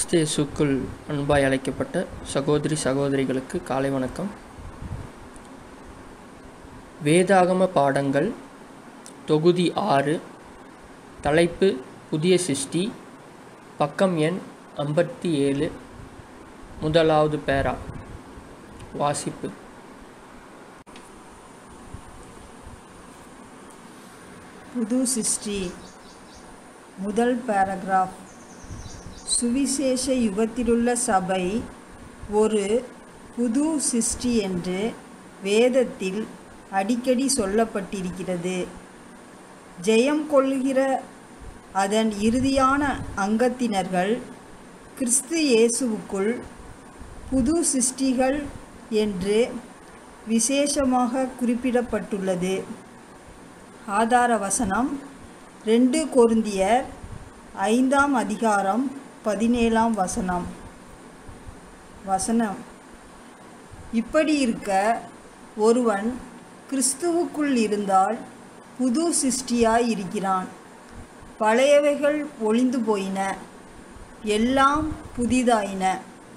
கிறிஸ்து இயேசுக்குள் அன்பாய் அழைக்கப்பட்ட சகோதரி சகோதரிகளுக்கு காலை வணக்கம் வேதாகம பாடங்கள் தொகுதி ஆறு தலைப்பு புதிய சிருஷ்டி பக்கம் எண் ஐம்பத்தி ஏழு முதலாவது பேரா வாசிப்பு புது சிருஷ்டி முதல் பேராகிராஃப் சுவிசேஷ யுகத்திலுள்ள சபை ஒரு புது சிருஷ்டி என்று வேதத்தில் அடிக்கடி சொல்லப்பட்டிருக்கிறது ஜெயம் கொள்கிற அதன் இறுதியான அங்கத்தினர்கள் கிறிஸ்து இயேசுவுக்குள் புது சிருஷ்டிகள் என்று விசேஷமாக குறிப்பிடப்பட்டுள்ளது ஆதார வசனம் ரெண்டு கொருந்தியர் ஐந்தாம் அதிகாரம் பதினேழாம் வசனம் வசனம் இப்படி இருக்க ஒருவன் கிறிஸ்துவுக்குள் இருந்தால் புது சிருஷ்டியாய் இருக்கிறான் பழையவைகள் ஒளிந்து போயின எல்லாம் புதிதாயின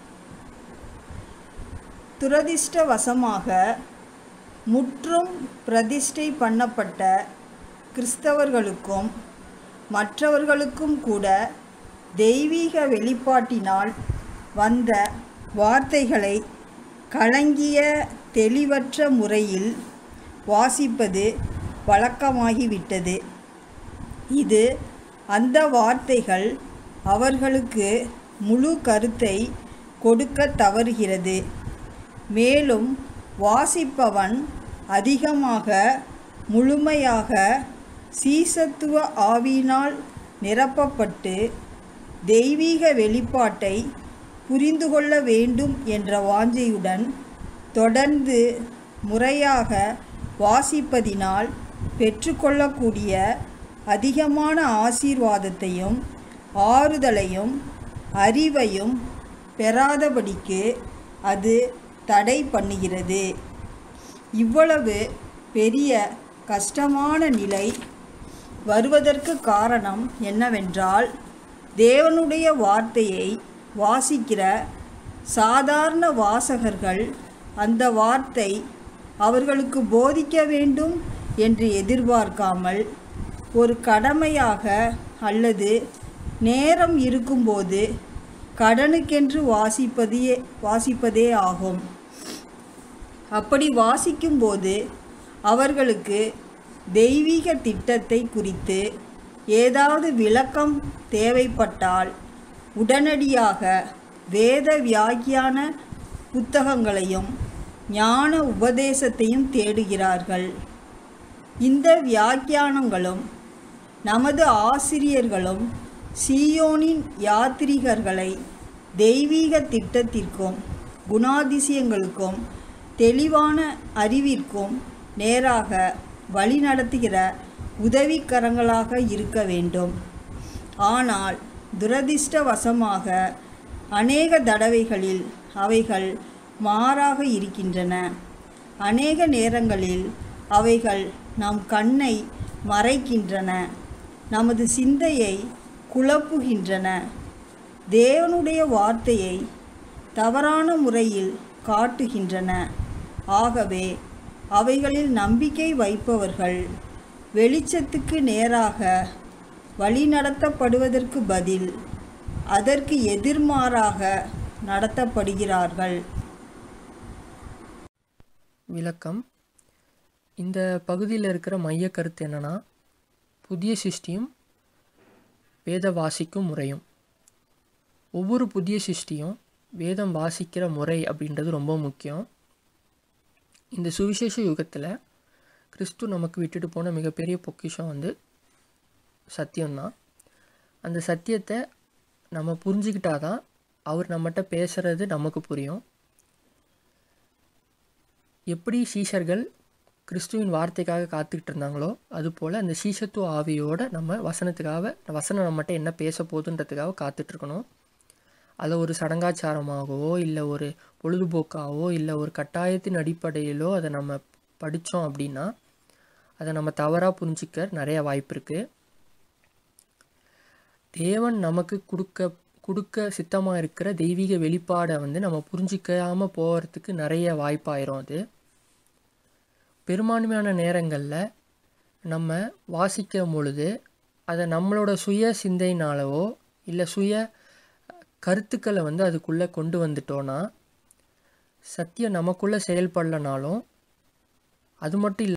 துரதிர்ஷ்டவசமாக முற்றும் பிரதிஷ்டை பண்ணப்பட்ட கிறிஸ்தவர்களுக்கும் மற்றவர்களுக்கும் கூட தெய்வீக வெளிப்பாட்டினால் வந்த வார்த்தைகளை கலங்கிய தெளிவற்ற முறையில் வாசிப்பது வழக்கமாகிவிட்டது இது அந்த வார்த்தைகள் அவர்களுக்கு முழு கருத்தை கொடுக்க தவறுகிறது மேலும் வாசிப்பவன் அதிகமாக முழுமையாக சீசத்துவ ஆவியினால் நிரப்பப்பட்டு தெய்வீக வெளிப்பாட்டை புரிந்து கொள்ள வேண்டும் என்ற வாஞ்சையுடன் தொடர்ந்து முறையாக வாசிப்பதினால் பெற்றுக்கொள்ளக்கூடிய அதிகமான ஆசீர்வாதத்தையும் ஆறுதலையும் அறிவையும் பெறாதபடிக்கு அது தடை பண்ணுகிறது இவ்வளவு பெரிய கஷ்டமான நிலை வருவதற்கு காரணம் என்னவென்றால் தேவனுடைய வார்த்தையை வாசிக்கிற சாதாரண வாசகர்கள் அந்த வார்த்தை அவர்களுக்கு போதிக்க வேண்டும் என்று எதிர்பார்க்காமல் ஒரு கடமையாக அல்லது நேரம் இருக்கும்போது கடனுக்கென்று வாசிப்பதே வாசிப்பதே ஆகும் அப்படி வாசிக்கும்போது அவர்களுக்கு தெய்வீக திட்டத்தை குறித்து ஏதாவது விளக்கம் தேவைப்பட்டால் உடனடியாக வேத வியாக்கியான புத்தகங்களையும் ஞான உபதேசத்தையும் தேடுகிறார்கள் இந்த வியாக்கியானங்களும் நமது ஆசிரியர்களும் சீயோனின் யாத்திரிகர்களை தெய்வீக திட்டத்திற்கும் குணாதிசயங்களுக்கும் தெளிவான அறிவிற்கும் நேராக வழிநடத்துகிற உதவிக்கரங்களாக இருக்க வேண்டும் ஆனால் துரதிர்ஷ்டவசமாக அநேக தடவைகளில் அவைகள் மாறாக இருக்கின்றன அநேக நேரங்களில் அவைகள் நம் கண்ணை மறைக்கின்றன நமது சிந்தையை குழப்புகின்றன தேவனுடைய வார்த்தையை தவறான முறையில் காட்டுகின்றன ஆகவே அவைகளில் நம்பிக்கை வைப்பவர்கள் வெளிச்சத்துக்கு நேராக வழிநடத்தப்படுவதற்கு பதில் அதற்கு எதிர்மாறாக நடத்தப்படுகிறார்கள் விளக்கம் இந்த பகுதியில் இருக்கிற மைய கருத்து என்னன்னா புதிய சிருஷ்டியும் வேத வாசிக்கும் முறையும் ஒவ்வொரு புதிய சிருஷ்டியும் வேதம் வாசிக்கிற முறை அப்படின்றது ரொம்ப முக்கியம் இந்த சுவிசேஷ யுகத்தில் கிறிஸ்து நமக்கு விட்டுட்டு போன மிகப்பெரிய பொக்கிஷம் வந்து சத்தியம்தான் அந்த சத்தியத்தை நம்ம புரிஞ்சுக்கிட்டாதான் அவர் நம்மகிட்ட பேசுகிறது நமக்கு புரியும் எப்படி சீஷர்கள் கிறிஸ்துவின் வார்த்தைக்காக காத்துக்கிட்டு இருந்தாங்களோ அதுபோல் அந்த சீஷத்துவ ஆவியோட நம்ம வசனத்துக்காக வசனம் நம்மகிட்ட என்ன பேச போகுதுன்றதுக்காக காத்துட்ருக்கணும் அதை ஒரு சடங்காச்சாரமாகவோ இல்லை ஒரு பொழுதுபோக்காகவோ இல்லை ஒரு கட்டாயத்தின் அடிப்படையிலோ அதை நம்ம படித்தோம் அப்படின்னா அதை நம்ம தவறாக புரிஞ்சிக்க நிறைய வாய்ப்பு இருக்குது தேவன் நமக்கு கொடுக்க கொடுக்க சித்தமாக இருக்கிற தெய்வீக வெளிப்பாடை வந்து நம்ம புரிஞ்சிக்காமல் போகிறதுக்கு நிறைய வாய்ப்பாயிரும் அது பெரும்பான்மையான நேரங்களில் நம்ம வாசிக்கும் பொழுது அதை நம்மளோட சுய சிந்தையினாலவோ இல்லை சுய கருத்துக்களை வந்து அதுக்குள்ளே கொண்டு வந்துட்டோன்னா சத்தியம் நமக்குள்ளே செயல்படலனாலும் அது மட்டும் இல்லை